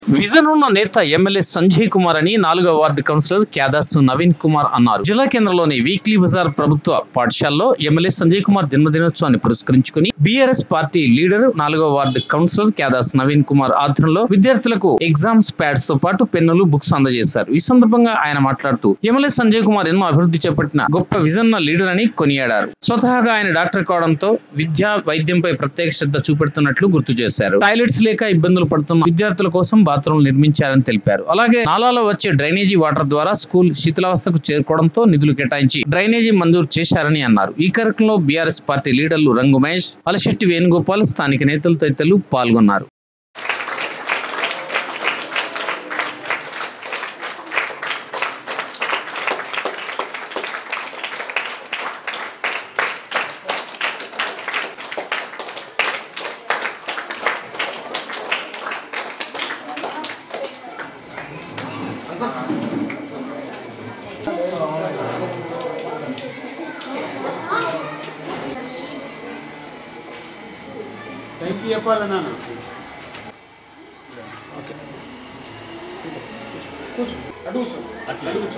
vision ఉన్న నేత MLA Sanjay Kumar అని నాలుగో వార్డు కౌన్సిలర్ క్యాదాసు నవీన్ కుమార్ అన్నారు జిల్లా కేంద్రంలోని వీక్లీ బజార్ ప్రభుత్వ పాఠశాలలో ఎమ్మెల్యే సంజయ్ కుమార్ జన్మదినోత్సవాన్ని పురస్కరించుకుని బీఆర్ఎస్ పార్టీ లీడర్ నాలుగో వార్డు కౌన్సిలర్ క్యాదాస్ నవీన్ కుమార్ ఆధ్వర్యంలో విద్యార్థులకు ఎగ్జామ్స్ ప్యాడ్స్ తో పాటు పెన్నులు బుక్స్ అందజేశారు ఈ సందర్భంగా ఆయన మాట్లాడుతూ ఎమ్మెల్యే సంజయ్ కుమార్ ఎన్నో అభివృద్ధి చేపట్టిన గొప్ప విజన్ లీడర్ అని కొనియాడారు స్వతహాగా ఆయన డాక్టర్ కావడంతో విద్యా వైద్యంపై ప్రత్యేక శ్రద్ధ చూపెడుతున్నట్లు గుర్తు చేశారు టాయిలెట్స్ లేక ఇబ్బందులు పడుతున్న విద్యార్థుల కోసం బాత్రూమ్ నిర్మించారని తెలిపారు అలాగే నాలాలో వచ్చే డ్రైనేజీ వాటర్ ద్వారా స్కూల్ శీతలావస్థకు చేరుకోవడంతో నిధులు కేటాయించి డ్రైనేజీ మంజూరు చేశారని అన్నారు ఈ కార్యక్రమంలో బీఆర్ఎస్ పార్టీ లీడర్లు రంగు మహేష్ అలశెట్టి వేణుగోపాల్ స్థానిక నేతలు తదితరులు పాల్గొన్నారు థ్యాంక్ యూ చెప్పాలి నాన్న కూర్చో అటు కూర్చో అట్లా కూర్చో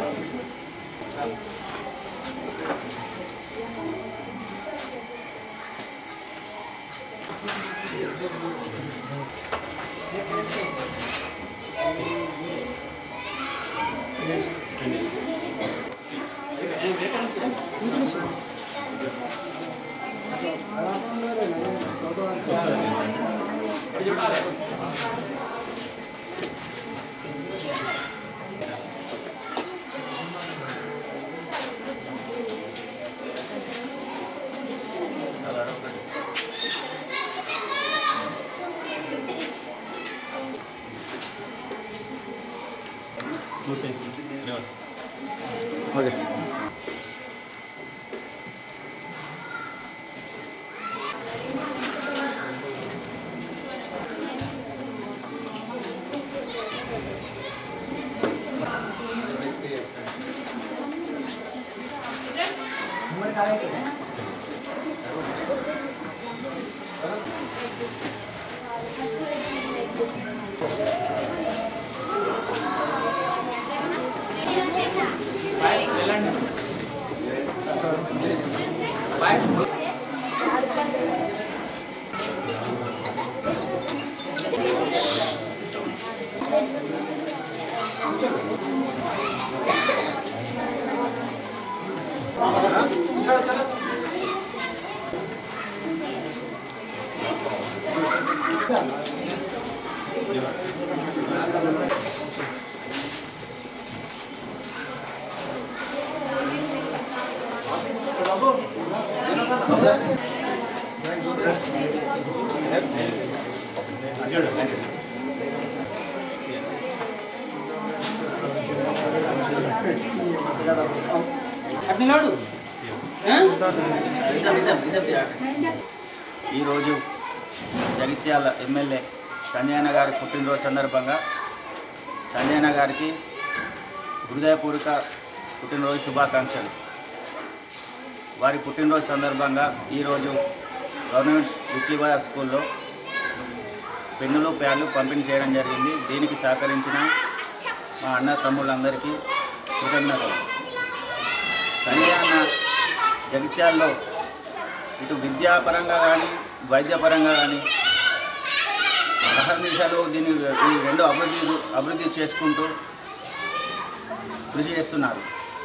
అట్లా నాడు ఈరోజు జగిత్యాల ఎమ్మెల్యే సంజయన గారి పుట్టినరోజు సందర్భంగా సంజయన గారికి హృదయపూర్వక పుట్టినరోజు శుభాకాంక్షలు వారి పుట్టినరోజు సందర్భంగా ఈరోజు గవర్నమెంట్ వీక్లీ బజార్ స్కూల్లో పెన్నులు ప్యాడ్లు పంపిణీ చేయడం జరిగింది దీనికి సహకరించిన మా అన్న తమ్ముళ్ళందరికీ కృతజ్ఞతలు సంజయ్ అన్న జగిత్యాల్లో ఇటు విద్యాపరంగా కానీ వైద్యపరంగా కానీ అహర్నిశలు దీన్ని ఈ రెండు అభివృద్ధి అభివృద్ధి చేసుకుంటూ కృషి చేస్తున్నారు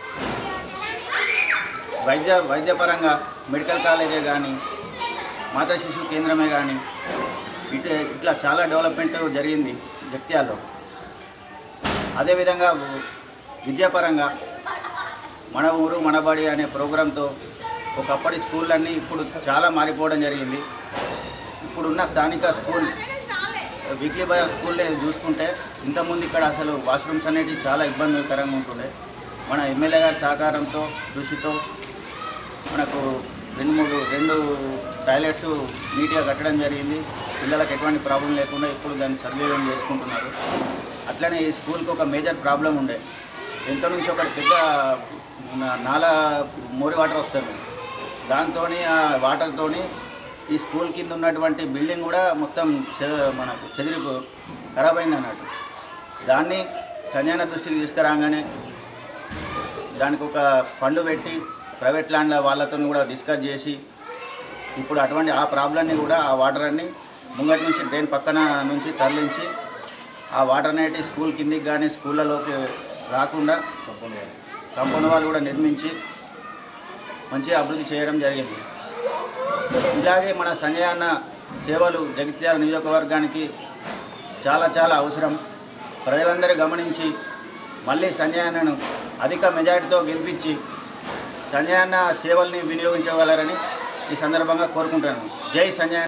వైద్య వైద్యపరంగా మెడికల్ కాలేజే కానీ మాతా శిశు కేంద్రమే కానీ ఇటు ఇట్లా చాలా డెవలప్మెంట్ జరిగింది జగిత్యాల్లో అదేవిధంగా విద్యాపరంగా మన ఊరు మనబడి అనే ప్రోగ్రాంతో ఒకప్పటి స్కూళ్ళన్నీ ఇప్పుడు చాలా మారిపోవడం జరిగింది ఇప్పుడున్న స్థానిక స్కూల్ వీక్లీ బజార్ స్కూల్లో చూసుకుంటే ఇంతకుముందు ఇక్కడ అసలు వాష్రూమ్స్ అనేటివి చాలా ఇబ్బందికరంగా ఉంటుండే మన ఎమ్మెల్యే గారి సహకారంతో కృషితో మనకు రెండు మూడు రెండు టాయిలెట్స్ నీట్గా కట్టడం జరిగింది పిల్లలకు ఎటువంటి ప్రాబ్లం లేకుండా ఇప్పుడు దాన్ని సద్వినియోగం చేసుకుంటున్నారు అట్లనే ఈ స్కూల్కి ఒక మేజర్ ప్రాబ్లం ఉండే ఎంత నుంచి ఒకటి పెద్ద నా- నాలా మోరి వాటర్ వస్తుంది దాంతో ఆ వాటర్తో ఈ స్కూల్ కింద ఉన్నటువంటి బిల్డింగ్ కూడా మొత్తం చె- మనకు చెదిరిపో ఖరాబ్ అయింది అన్నట్టు దాన్ని సంజయన దృష్టికి తీసుకురాగానే దానికి ఒక ఫండ్ పెట్టి ప్రైవేట్ ల్యాండ్ల వాళ్ళతో కూడా డిస్కస్ చేసి ఇప్పుడు అటువంటి ఆ ప్రాబ్లమ్ని కూడా ఆ వాటర్ అన్ని ముంగటి నుంచి డ్రైన్ పక్కన నుంచి తరలించి ఆ వాటర్ అనేటి స్కూల్ కిందికి కానీ స్కూళ్ళలోకి రాకుండా కంపౌండ్ వాళ్ళు కూడా నిర్మించి మంచిగా అభివృద్ధి చేయడం జరిగింది ఇలాగే మన సంజయ్ అన్న సేవలు జగిత్యాల నియోజకవర్గానికి చాలా చాలా అవసరం ప్రజలందరూ గమనించి మళ్ళీ సంజయ్ అన్నను అధిక మెజారిటీతో గెలిపించి సంజయ్ అన్న సేవల్ని వినియోగించగలరని ఈ సందర్భంగా కోరుకుంటున్నాను జై సంజయ్